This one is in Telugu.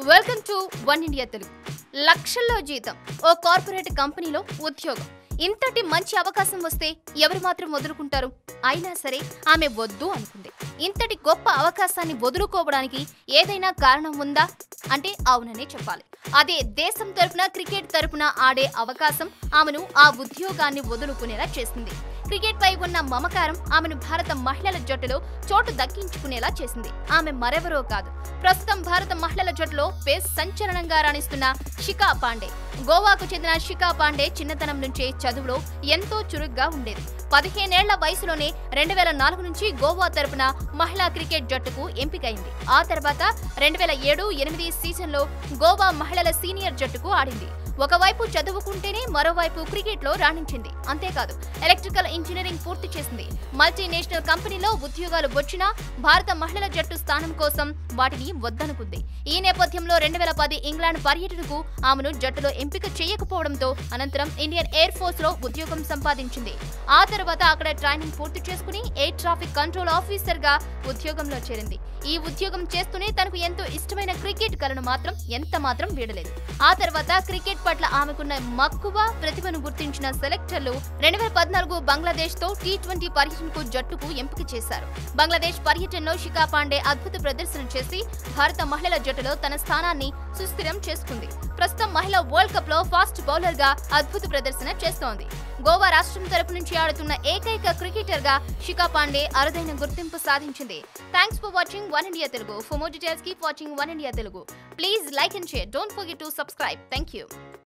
welcome to One India Telugu లక్షల్లో జీతం ఓ కార్పొరేట్ కంపెనీలో ఉద్యోగం ఇంతటి మంచి అవకాశం వస్తే ఎవరు మాత్రం వదులుకుంటారు అయినా సరే ఆమె వద్దు అనుకుంది ఇంతటి గొప్ప అవకాశాన్ని వదులుకోవడానికి ఏదైనా కారణం ఉందా అంటే అవుననే చెప్పాలి అదే దేశం తరపున క్రికెట్ తరపున ఆడే అవకాశం ఆమెను ఆ ఉద్యోగాన్ని వదులుకునేలా చేసింది క్రికెట్ పై ఉన్న మమకారం ఆమెను భారత మహిళల జట్టులో చోటు దక్కించుకునేలా చేసింది ఆమె మరెవరో కాదు ప్రస్తుతం భారత మహిళల జట్టులో పేస్ సంచలనంగా రాణిస్తున్న శిఖా పాండే గోవాకు చెందిన శిఖా పాండే చిన్నతనం నుంచే చదువులో ఎంతో చురుగ్గా ఉండేది పదిహేనేళ్ల వయసులోనే రెండు వేల నాలుగు నుంచి గోవా తరపున మహిళా క్రికెట్ జట్టుకు ఎంపికైంది ఆ తర్వాత రెండు వేల ఏడు ఎనిమిది సీజన్లో గోవా మహిళల సీనియర్ జట్టుకు ఆడింది ఒకవైపు చదువుకుంటేనే మరోవైపు క్రికెట్లో రాణించింది అంతేకాదు ఎలక్ట్రికల్ ఇంజనీరింగ్ పూర్తి చేసింది మల్టీనేషనల్ కంపెనీలో ఉద్యోగాలు వచ్చినా భారత మహిళల జట్టు స్థానం కోసం వాటిని వద్దనుకుంది ఈ నేపథ్యంలో రెండు వేల పది ఇంగ్లాండ్ పర్యటనకు ఆమెను జట్టులో ఎంపిక చేయకపోవడంతో అనంతరం ఇండియన్ ఎయిర్ ఫోర్స్ లో ఉద్యోగం సంపాదించింది ఆ తర్వాత అక్కడ ట్రైనింగ్ పూర్తి చేసుకుని ఎయిర్ ట్రాఫిక్ కంట్రోల్ ఆఫీసర్ గా ఉద్యోగంలో చేరింది ఈ ఉద్యోగం చేస్తూనే తనకు ఎంతో ఇష్టమైన క్రికెట్ కలను మాత్రం ఎంత మాత్రం వీడలేదు ఆ తర్వాత క్రికెట్ పట్ల ఆమెకున్న మక్కువ ప్రతిభను గుర్తించిన సెలెక్టర్లు రెండు వేల పద్నాలుగు బంగ్లాదేశ్ తో టీ ట్వంటీ పర్యటనకు జట్టుకు ఎంపిక చేశారు బంగ్లాదేశ్ పర్యటనలో శిఖా పాండే అద్భుత ప్రదర్శన చేసి భారత మహిళల జట్టులో తన స్థానాన్ని సుస్థిరం చేసుకుంది ప్రస్తుతం మహిళా వరల్డ్ కప్ లో ఫాస్ట్ బౌలర్ గా అద్భుత ప్రదర్శన చేస్తోంది గోవా రాష్ట్రం తరపు నుంచి ఆడుతున్న ఏకైక క్రికెటర్ గా శిఖా పాండే అరుదైన గుర్తింపు సాధించింది thanks for watching One India Telugu for more details keep watching One India Telugu please like and share don't forget to subscribe thank you